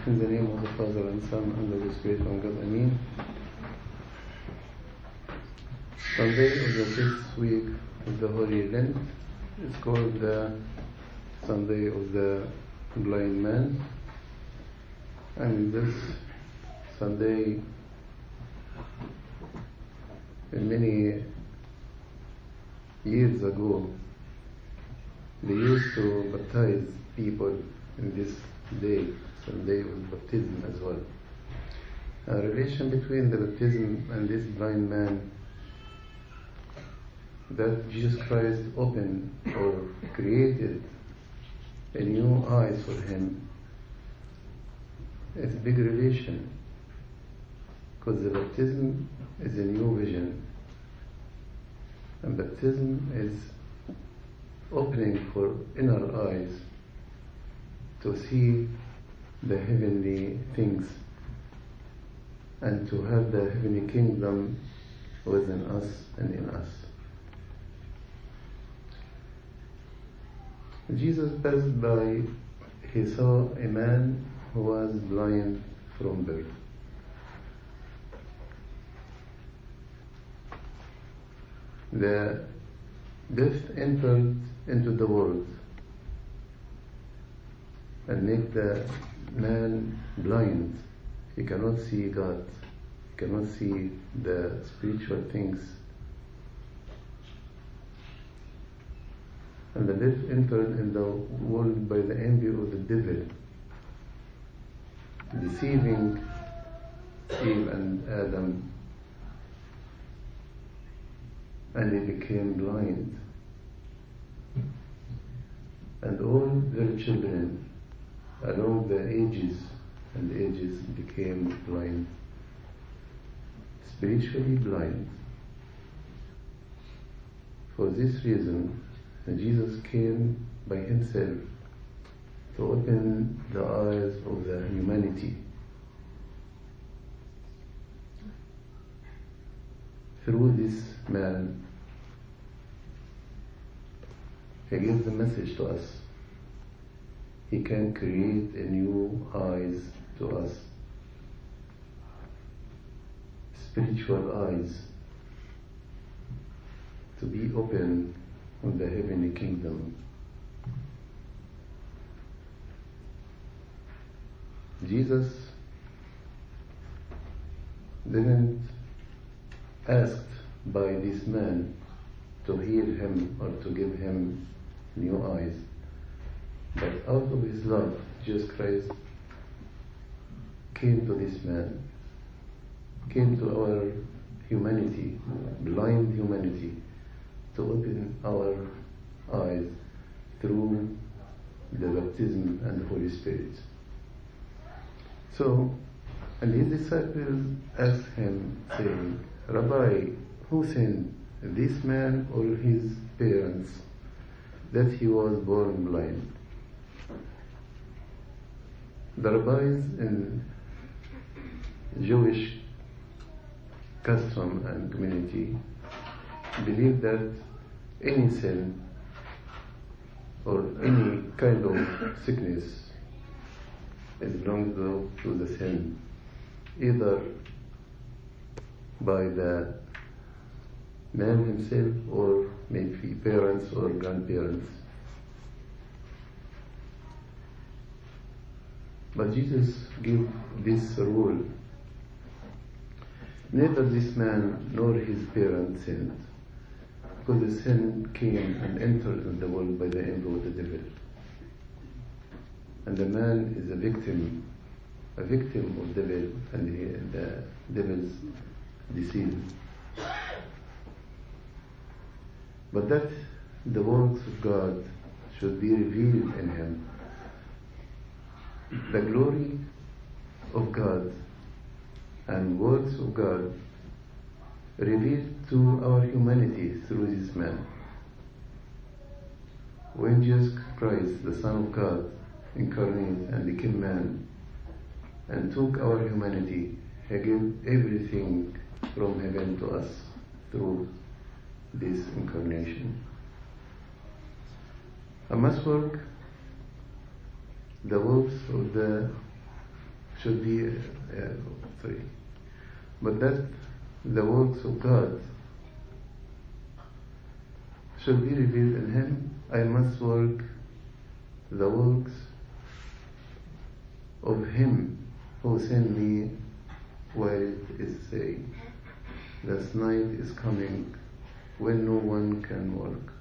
In the name of the Father and Son and of the Spirit of God, Amen. Sunday of the sixth week of the Holy Lent is called the Sunday of the Blind Man. And this Sunday, many years ago, they used to baptize people in this day, Sunday of baptism as well. A relation between the baptism and this blind man that Jesus Christ opened or created a new eyes for him. It's a big relation because the baptism is a new vision and baptism is opening for inner eyes to see the heavenly things and to have the heavenly kingdom within us and in us. Jesus passed by, he saw a man who was blind from birth. The death entered into the world and make the man blind. He cannot see God. He cannot see the spiritual things. And the death entered in the world by the envy of the devil, deceiving Eve and Adam, and they became blind. And all their children along the ages and ages became blind, spiritually blind. For this reason, Jesus came by himself to open the eyes of the humanity. Through this man, he gives the message to us he can create a new eyes to us, spiritual eyes, to be open on the heavenly kingdom. Jesus didn't ask by this man to heal him or to give him new eyes. But out of his love, Jesus Christ came to this man, came to our humanity, blind humanity, to open our eyes through the baptism and the Holy Spirit. So, and his disciples asked him, saying, Rabbi, who sinned, this man or his parents, that he was born blind? The rabbis in Jewish custom and community believe that any sin or any kind of sickness is belongs to, to the sin, either by the man himself or maybe parents or grandparents. But Jesus gave this rule. Neither this man nor his parents sinned, because the sin came and entered in the world by the envy of the devil. And the man is a victim, a victim of devil and he, the devil's deceit. But that the works of God should be revealed in him the glory of God and words of God revealed to our humanity through this man. When Jesus Christ, the Son of God, incarnate and became man and took our humanity, He gave everything from heaven to us through this incarnation. I must work the works of the should be, uh, sorry, but that the works of God should be revealed in Him. I must work the works of Him who sent me while it is saying, This night is coming when no one can work.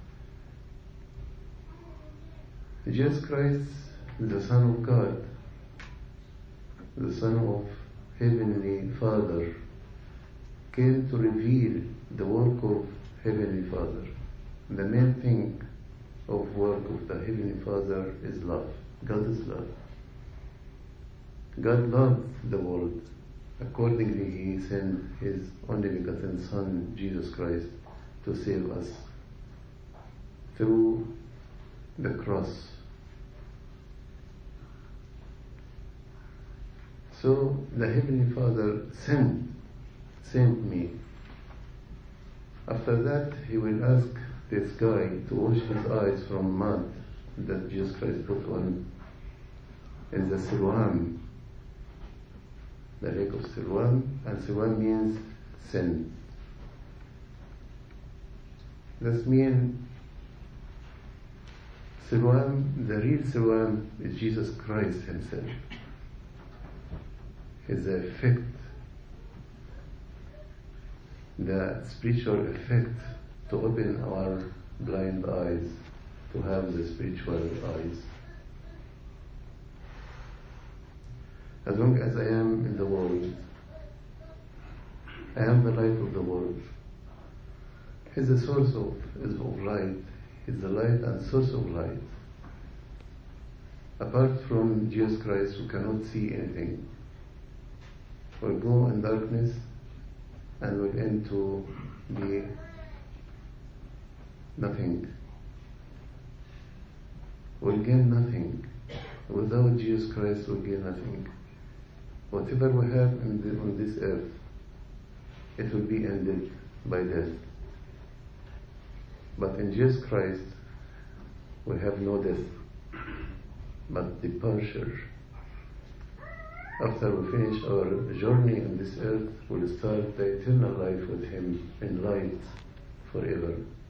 Jesus Christ, the Son of God, the Son of Heavenly Father, came to reveal the work of Heavenly Father. The main thing of work of the Heavenly Father is love. God is love. God loved the world. Accordingly, He sent His only begotten Son, Jesus Christ, to save us through the cross. So the Heavenly Father sent, sent me. After that, He will ask this guy to wash his eyes from mud that Jesus Christ put on in the Siloam, the lake of Siloam, and Siloam means sin. This means Siloam, the real Siloam is Jesus Christ Himself. His effect, the spiritual effect to open our blind eyes, to have the spiritual eyes. As long as I am in the world, I am the light of the world. He's the source of, is of light. He's the light and source of light. Apart from Jesus Christ, we cannot see anything. We'll go in darkness and we'll end to be nothing. We'll gain nothing. Without Jesus Christ, we'll gain nothing. Whatever we have the, on this earth, it will be ended by death. But in Jesus Christ, we have no death, but departure. After we finish our journey on this earth, we'll start the eternal life with Him in light forever.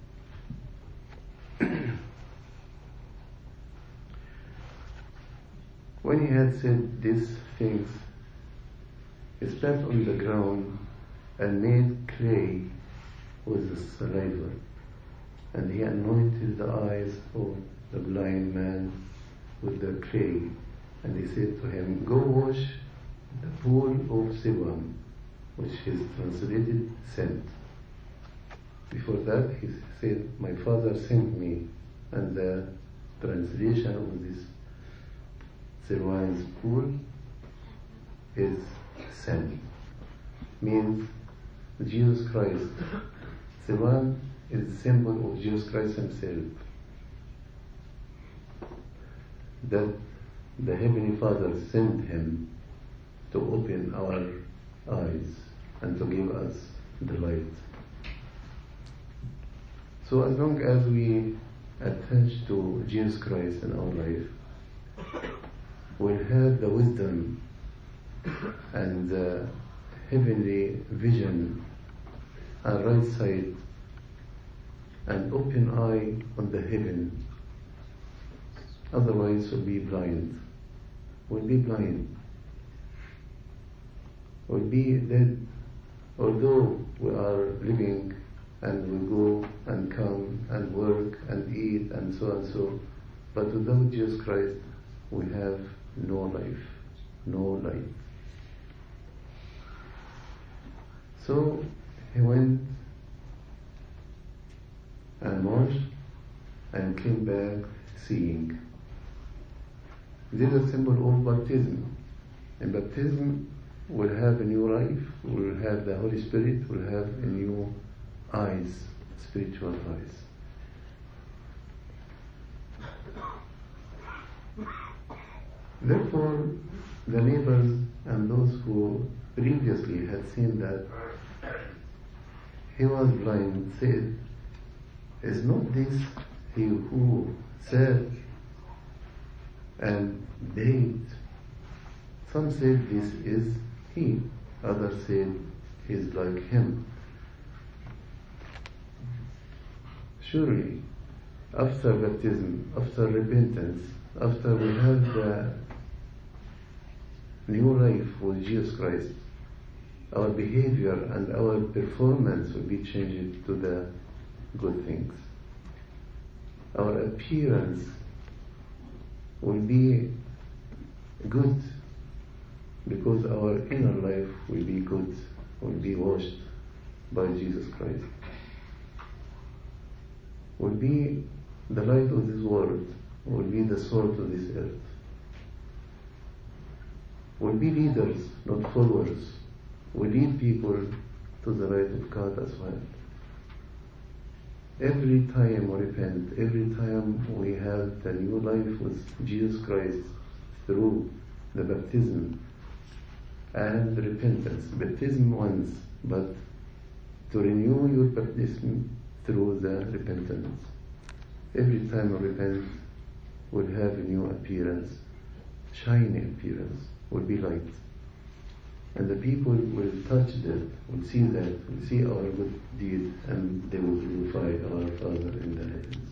when he had said these things, he spat on the ground and made clay with the saliva, and he anointed the eyes of the blind man with the clay, and he said to him, Go wash the pool of Siloam, which is translated sent. Before that, he said, My father sent me, and the translation of this Siloam's pool is sent. Means Jesus Christ. Siloam is the symbol of Jesus Christ himself. That the Heavenly Father sent him to open our eyes and to give us the light. So as long as we attach to Jesus Christ in our life, we'll have the wisdom and the heavenly vision and right side and open eye on the heaven. Otherwise we'll be blind. We'll be blind. We'll be dead. Although we are living and we go and come and work and eat and so and so. But without Jesus Christ, we have no life, no life. So he went and washed and came back seeing. This is a symbol of baptism. In baptism, we'll have a new life, we'll have the Holy Spirit, we'll have a new eyes, spiritual eyes. Therefore, the neighbors and those who previously had seen that he was blind said, Is not this he who said and begged Some said this is he, others said he's like him. Surely, after baptism, after repentance, after we have the new life with Jesus Christ, our behavior and our performance will be changed to the good things. Our appearance will be good because our inner life will be good, will be washed by Jesus Christ. Will be the light of this world, will be the salt of this earth. Will be leaders, not followers. Will lead people to the light of God as well. Every time we repent, every time we have the new life with Jesus Christ through the baptism and repentance. Baptism once, but to renew your baptism through the repentance. Every time we repent, we'll have a new appearance, shiny appearance, will be light. And the people will touch that, will see that, will see our good deed, and they will glorify our Father in the heavens.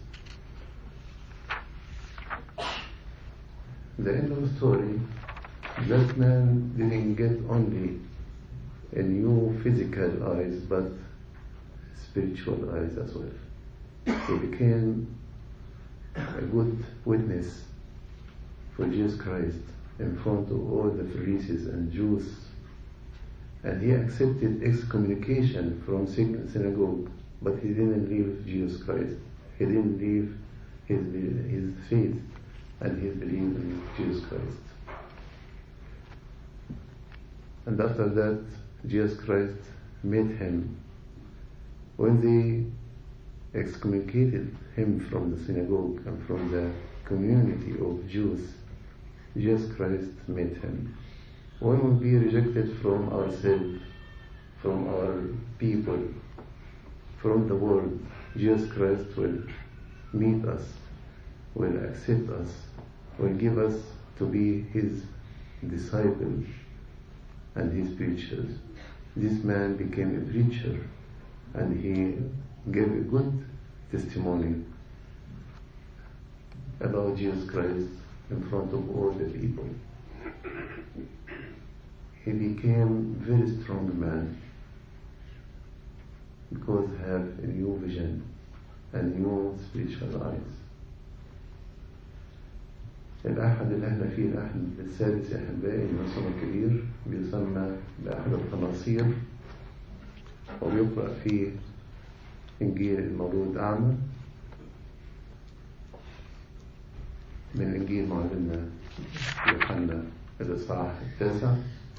The end of the story, that man didn't get only a new physical eyes, but spiritual eyes as well. He became a good witness for Jesus Christ in front of all the Pharisees and Jews and he accepted excommunication from synagogue, but he didn't leave Jesus Christ. He didn't leave his, his faith and his belief in Jesus Christ. And after that, Jesus Christ met him. When they excommunicated him from the synagogue and from the community of Jews, Jesus Christ met him when we be rejected from ourselves, from our people, from the world, Jesus Christ will meet us, will accept us, will give us to be His disciples and His preachers. This man became a preacher and he gave a good testimony about Jesus Christ in front of all the people he became very strong man because he have a new vision and new spiritual eyes. الأحد اللي احنا فيه الأحد السادس يا أحبائي المصنع الكبير بيسمى بأحد التناصير وبيقرأ فيه إنجيل المولود أعمى من إنجيل معلمنا يوحنا الإصحاح التاسع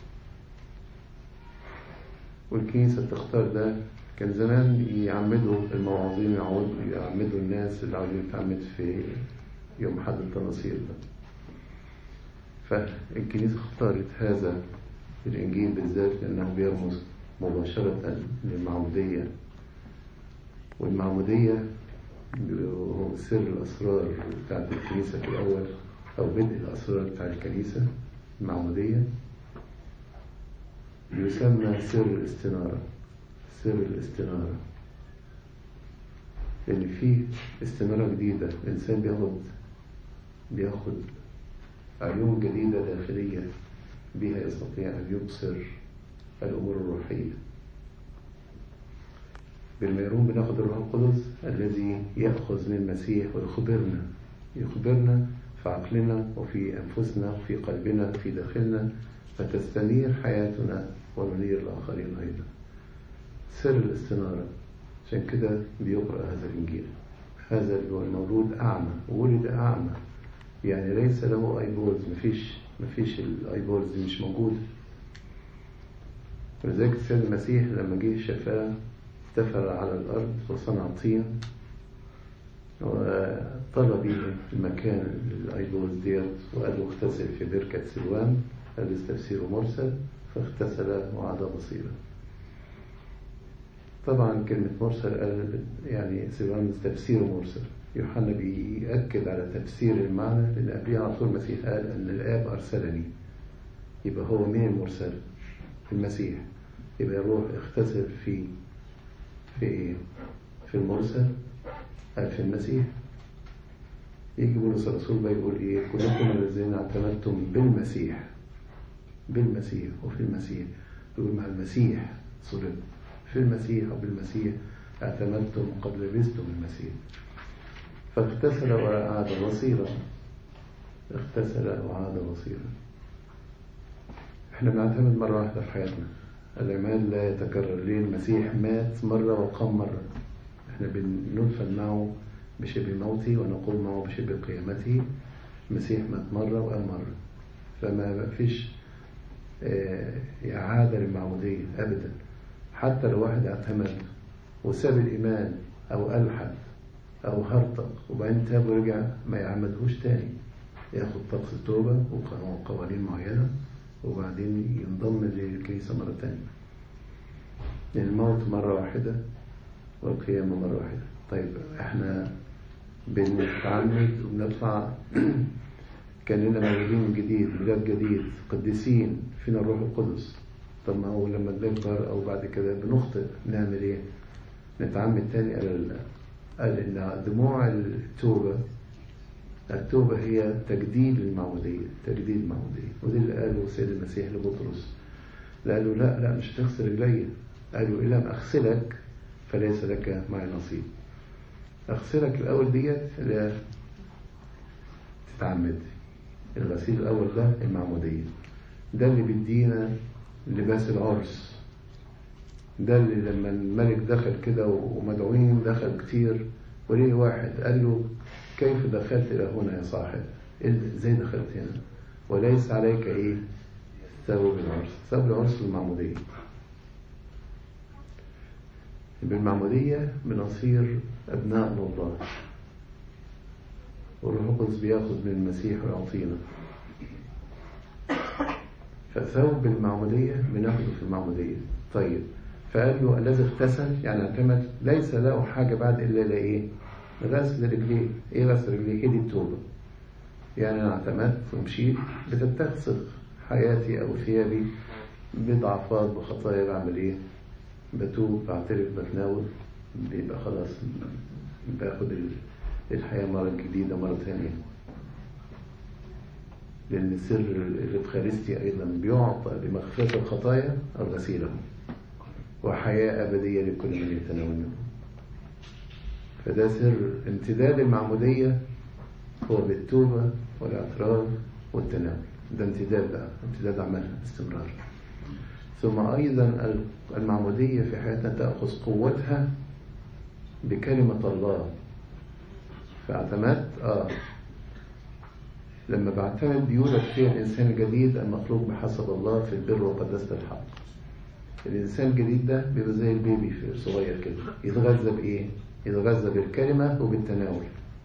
والكنيسة تختار ده كان زمان يعمدوا المواعظين يعمدوا الناس اللي عاوزين يتعمد في يوم حد التناصير ده فالكنيسة اختارت هذا الإنجيل بالذات لأنه بيرمز مباشرة للمعمودية والمعمودية هو سر الأسرار بتاعت الكنيسة في الأول أو بدء الأسرار بتاع الكنيسة المعمودية يسمى سر الاستنارة سر الاستنارة لأن فيه استنارة جديدة الإنسان بياخد بياخد عيون جديدة داخلية بها يستطيع أن يبصر الأمور الروحية بالميرون بناخد الروح القدس الذي يأخذ من المسيح ويخبرنا يخبرنا في عقلنا وفي أنفسنا وفي قلبنا وفي داخلنا فتستنير حياتنا وننير الآخرين أيضا سر الاستنارة عشان كده بيقرأ هذا الإنجيل هذا اللي هو المولود أعمى ولد أعمى يعني ليس له أيبولز مفيش مفيش الأيبولز دي مش موجودة ولذلك السيد المسيح لما جه شفاه استفر على الأرض وصنع طين وطلب به المكان للأيبولز ديت وقال له اغتسل في بركة سلوان هذا تفسير مرسل فاغتسل وعاد بصيرا طبعا كلمة مرسل قال يعني سلوان تفسير مرسل يوحنا بيأكد على تفسير المعنى لأن قبلها على طول المسيح قال أن الآب أرسلني يبقى هو مين المرسل المسيح يبقى يروح اختسل في في ايه في المرسل قال في المسيح يجي بولس الرسول بقى يقول ايه كلكم الذين اعتمدتم بالمسيح بالمسيح وفي المسيح يقول مع المسيح صلب في المسيح وبالمسيح اعتمدتم قد لبستم المسيح فاغتسل وعاد بصيرا اغتسل وعاد بصيرا احنا بنعتمد مرة واحدة في حياتنا الإيمان لا يتكرر ليه المسيح مات مرة وقام مرة احنا بندفن معه بشبه موته ونقوم معه بشبه قيامته المسيح مات مرة وقام مرة فما فيش إعادة للمعمودية أبدا حتى لو واحد اعتمد وساب الإيمان أو ألحد أو هرطق وبعدين تاب ورجع ما يعمدهوش تاني ياخد طقس التوبة وقوانين معينة وبعدين ينضم للكنيسة مرة تانية يعني الموت مرة واحدة والقيامة مرة واحدة طيب احنا بنتعمد وبنطلع كأننا مولودين من جديد ميلاد جديد قديسين فينا الروح القدس طب ما هو لما بنكبر أو بعد كده بنخطئ نعمل إيه؟ نتعمد تاني قال قال إن دموع التوبة التوبة هي تجديد المعمودية تجديد المعمودية ودي اللي قاله السيد المسيح لبطرس قال له لا لا مش هتغسل رجلي قال له إن لم أغسلك فليس لك معي نصيب أغسلك الأول ديت لا تتعمد الغسيل الأول ده المعمودية ده اللي بيدينا لباس العرس ده اللي لما الملك دخل كده ومدعوين دخل كتير وليه واحد قال له كيف دخلت إلى هنا يا صاحب ازاي دخلت هنا وليس عليك ايه ثوب العرس ثوب العرس المعمودية بالمعمودية بنصير أبناء الله والروح القدس بياخد من المسيح ويعطينا فثوب المعمودية بناخده في المعمودية طيب فقال له الذي اغتسل يعني اعتمد ليس له حاجة بعد إلا لإيه؟ غسل رجليه إيه غسل رجليه؟ هي دي التوبة يعني أنا اعتمدت ومشيت بتتسخ حياتي أو ثيابي بضعفات بخطايا بعمل إيه؟ بتوب بعترف بتناول بيبقى خلاص باخد الحياة مرة جديدة مرة ثانية لأن سر الإفخارستي أيضا بيعطى بمغفرة الخطايا الغسيلة وحياة أبدية لكل من يتناول منه فده سر امتداد المعمودية هو بالتوبة والاعتراف والتناول ده امتداد بقى امتداد عملها باستمرار ثم أيضا المعمودية في حياتنا تأخذ قوتها بكلمة الله فاعتمدت آه لما بعتمد بيولد فيها الإنسان الجديد المخلوق بحسب الله في البر وقداسة الحق الإنسان الجديد ده بيبقى زي البيبي في صغير كده يتغذى بإيه؟ يتغذى بالكلمة وبالتناول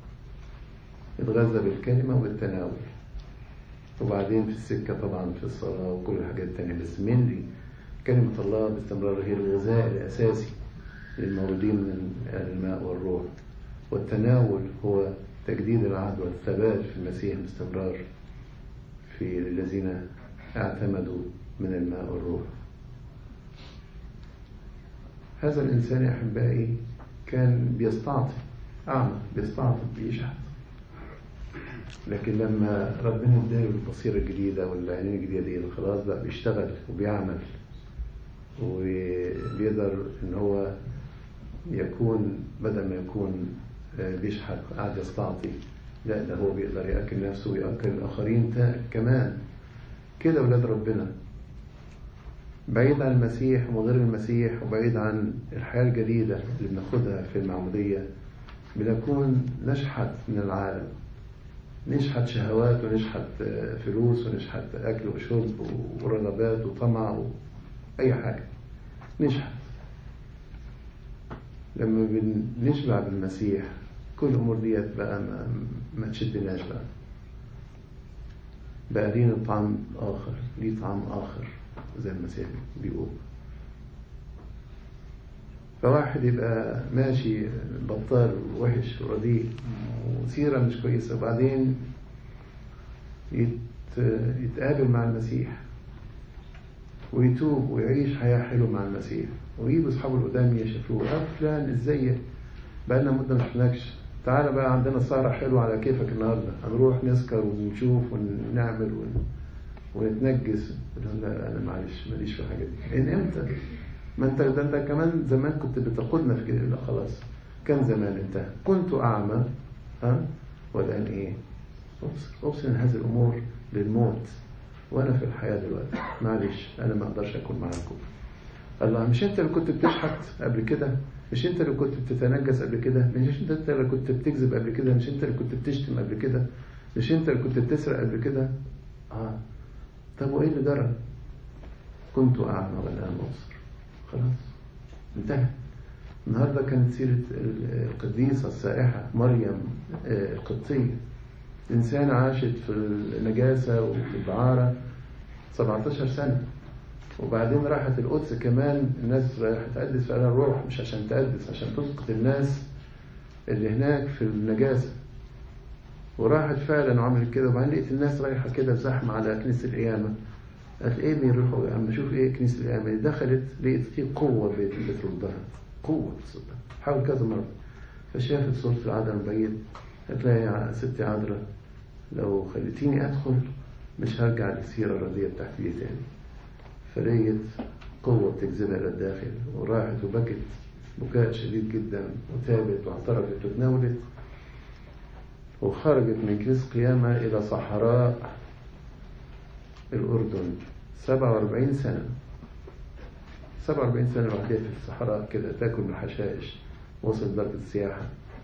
يتغذى بالكلمة وبالتناول وبعدين في السكة طبعا في الصلاة وكل الحاجات التانية بس مينلي كلمة الله باستمرار هي الغذاء الأساسي للمولودين من الماء والروح والتناول هو تجديد العهد والثبات في المسيح باستمرار في الذين اعتمدوا من الماء والروح هذا الإنسان يا أحبائي كان بيستعطي أعمى بيستعطي بيشحت لكن لما ربنا اداله البصيرة الجديدة والعينين الجديدة دي خلاص بقى بيشتغل وبيعمل وبيقدر ان هو يكون بدل ما يكون بيشحت قاعد يستعطي لا ده هو بيقدر يأكل نفسه ويأكل الآخرين كمان كده ولاد ربنا بعيد عن المسيح وغير المسيح وبعيد عن الحياة الجديدة اللي بناخدها في المعمودية بنكون نشحت من العالم نشحت شهوات ونشحت فلوس ونشحت أكل وشرب ورغبات وطمع أي حاجة نشحت لما بنشبع بالمسيح كل الأمور ديت بقى ما, ما تشدناش بقى بقى لينا طعم آخر ليه طعم آخر زي المسيح بيقول فواحد يبقى ماشي بطال وحش ورديء وسيرة مش كويسة وبعدين يت... يتقابل مع المسيح ويتوب ويعيش حياة حلوة مع المسيح ويجيب أصحابه القدام يشوفوه يا فلان إزيك بقالنا مدة ما شفناكش تعالى بقى عندنا سهرة حلوة على كيفك النهاردة هنروح نسكر ونشوف ونعمل ون... ونتنجس لا أنا معلش ماليش في الحاجات دي إن إمتى؟ ما أنت ده أنت كمان زمان كنت بتقودنا في كده لا خلاص كان زمان انتهى كنت أعمى ها والآن إيه؟ أوصل هذه الأمور للموت وأنا في الحياة دلوقتي معلش أنا ما أقدرش أكون معاكم الله مش أنت اللي كنت بتشحت قبل كده مش أنت اللي كنت بتتنجس قبل كده مش أنت اللي كنت بتكذب قبل كده مش أنت اللي كنت بتشتم قبل كده مش أنت اللي كنت بتسرق قبل كده آه طب وإيه اللي جرى كنت أعمى والآن أبصر خلاص انتهى النهاردة كانت سيرة القديسة السائحة مريم القبطية إنسانة عاشت في النجاسة وفي الدعارة 17 سنة وبعدين راحت القدس كمان الناس رايحة تقدس فقال روح مش عشان تقدس عشان تسقط الناس اللي هناك في النجاسة وراحت فعلا وعملت كده وبعدين لقيت الناس رايحة كده زحمة على كنيسة القيامة قالت ايه بيروحوا يا عم شوف ايه كنيسة القيامة دخلت لقيت في قوة بتردها قوة بتصدها حاول كذا مرة فشافت صورة العذراء من بعيد قالت لها يا ستي عذراء لو خليتيني أدخل مش هرجع للسيرة الرديئة بتاعتي دي تاني فلقيت قوة بتجذبها إلى الداخل وراحت وبكت بكاء شديد جدا وتابت واعترفت وتناولت وخرجت من كنيسة قيامة إلى صحراء الأردن 47 سنة 47 سنة لوحدها في الصحراء كده تاكل من الحشائش وصل درجة السياحة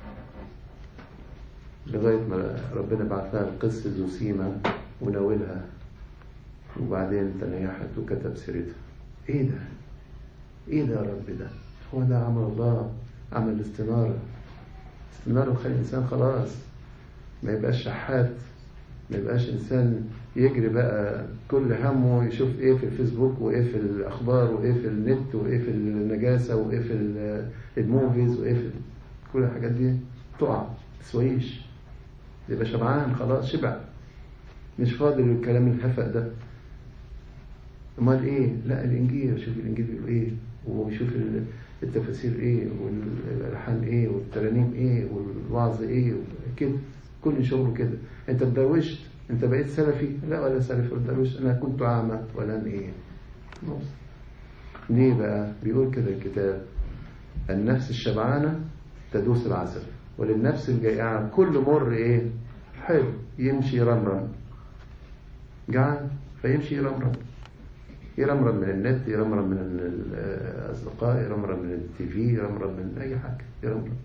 لغاية ما ربنا بعت لها القس زوسيما وناولها وبعدين تنيحت وكتب سيرتها ايه ده ايه ده يا رب ده هو ده عمل الله عمل الاستنارة الاستنارة بتخلي الإنسان خلاص ما يبقاش شحات ما يبقاش إنسان يجري بقى كل همه يشوف ايه في الفيسبوك وايه في الاخبار وايه في النت وايه في النجاسه وايه في الموفيز وايه في كل الحاجات دي تقع تسويش يبقى شبعان خلاص شبع مش فاضي للكلام الهفق ده امال ايه لا الانجيل شوف الانجيل بيقول ايه وشوف التفاسير ايه والالحان ايه والترانيم ايه والوعظ ايه كده كل شغله كده انت اتدروشت انت بقيت سلفي لا ولا سلفي ولا مش انا كنت اعمى ولا انا ايه نص ليه بقى بيقول كده الكتاب النفس الشبعانة تدوس العسل وللنفس الجائعة كل مر ايه حلو يمشي رمرم جعان فيمشي يرمرم يرمرم من النت يرمرم من الأصدقاء يرمرم من التي في يرمرم من أي حاجة يرمرم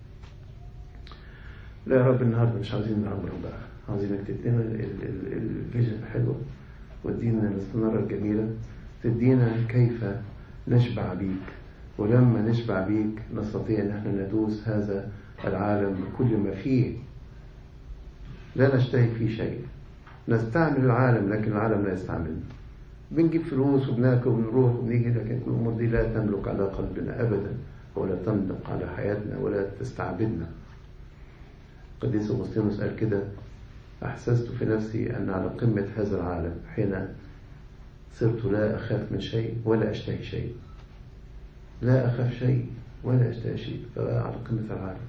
لا يا رب النهارده مش عاوزين نرمرم بقى عاوزينك تدينا الفيجن الحلوة وتدينا الاستنارة الجميلة تدينا كيف نشبع بيك ولما نشبع بيك نستطيع ان احنا ندوس هذا العالم بكل ما فيه لا نشتهي فيه شيء نستعمل العالم لكن العالم لا يستعملنا بنجيب فلوس وبناكل وبنروح وبنيجي لكن كل الامور دي لا تملك على قلبنا ابدا ولا تملك على حياتنا ولا تستعبدنا قديس أغسطينوس قال كده أحسست في نفسي أن على قمة هذا العالم حين صرت لا أخاف من شيء ولا أشتهي شيء لا أخاف شيء ولا أشتهي شيء فبقى على قمة العالم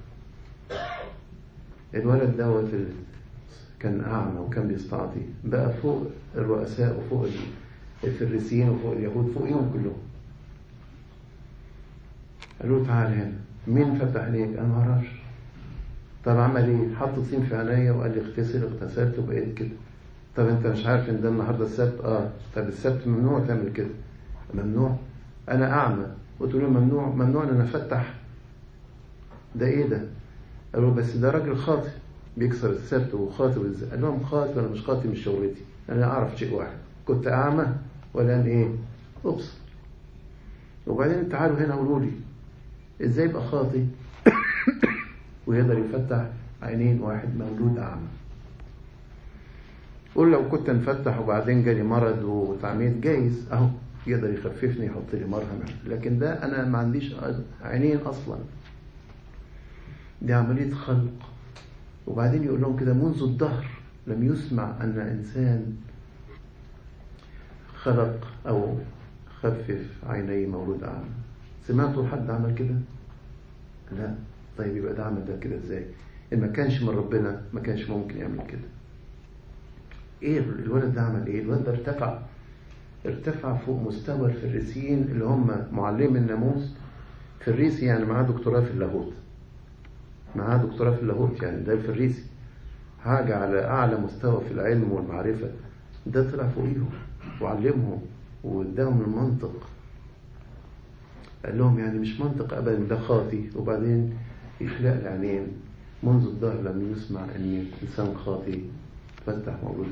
الولد دوت كان أعمى وكان بيستعطي بقى فوق الرؤساء وفوق الفريسيين وفوق اليهود فوقيهم كلهم قالوا له تعال هنا مين فتح عينيك أنا ما أعرفش طب عمل ايه حط طين في عينيا وقال لي اغتسل اغتسلت وبقيت كده طب انت مش عارف ان ده النهارده السبت اه طب السبت ممنوع تعمل كده ممنوع انا اعمى قلت له ممنوع ممنوع ان انا افتح ده ايه ده قالوا بس ده راجل خاطئ بيكسر السبت وخاطئ ازاي قال لهم خاطئ ولا مش خاطئ مش شغلتي انا اعرف شيء واحد كنت اعمى ولا ان ايه ابصر وبعدين تعالوا هنا قولوا لي ازاي يبقى خاطئ ويقدر يفتح عينين واحد مولود أعمى قول لو كنت نفتح وبعدين جالي مرض وتعميد جايز أهو يقدر يخففني يحط لي مرهم لكن ده أنا ما عنديش عينين أصلا دي عملية خلق وبعدين يقول لهم كده منذ الدهر لم يسمع أن إنسان خلق أو خفف عيني مولود أعمى سمعتوا حد عمل كده؟ لا طيب يبقى ده عمل ده كده ازاي؟ إن ما كانش من ربنا ما كانش ممكن يعمل كده ايه الولد ده عمل ايه؟ الولد ده ارتفع ارتفع فوق مستوى الفريسيين اللي هم معلم الناموس فريسي يعني معاه دكتوراه في اللاهوت معاه دكتوراه في اللاهوت يعني ده الفريسي حاجة على أعلى مستوى في العلم والمعرفة ده طلع فوقيهم وعلمهم واداهم المنطق قال لهم يعني مش منطق أبدا ده خاطي وبعدين يخلق العينين منذ الظهر لم يسمع أن إنسان خاطي فتح موجودا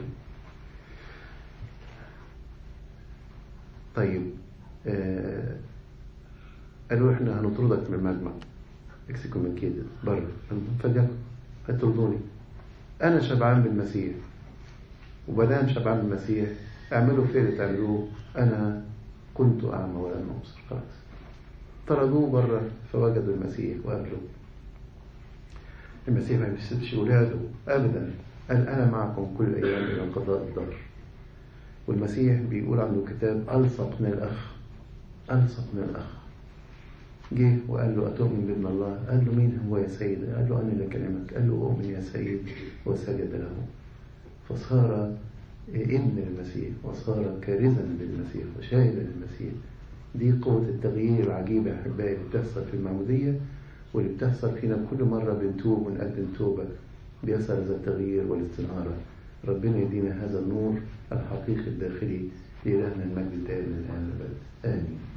طيب آه قالوا احنا هنطردك من المجمع اكسكم من كده بره فليكن هتطردوني انا شبعان بالمسيح وبدام شبعان بالمسيح اعملوا فيه اللي تعملوه انا كنت اعمى ولم ابصر خلاص طردوه بره فوجدوا المسيح وقابلوه المسيح ما بيسيبش ولاده ابدا قال انا معكم كل ايام الى انقضاء الدهر والمسيح بيقول عنده كتاب الصق من الاخ الصق من الاخ جه وقال له أتؤمن بابن الله قال له مين هو يا سيد قال له أنا اللي أكلمك قال له أؤمن يا سيد وسجد له فصار ابن المسيح وصار كارزا بالمسيح وشاهدا للمسيح دي قوة التغيير العجيبة يا أحبائي اللي بتحصل في المعمودية واللي بتحصل فينا كل مرة بنتوب ونقدم توبة بيحصل هذا التغيير والاستنارة ربنا يدينا هذا النور الحقيقي الداخلي لإلهنا المجد دائما الآن والأبد آمين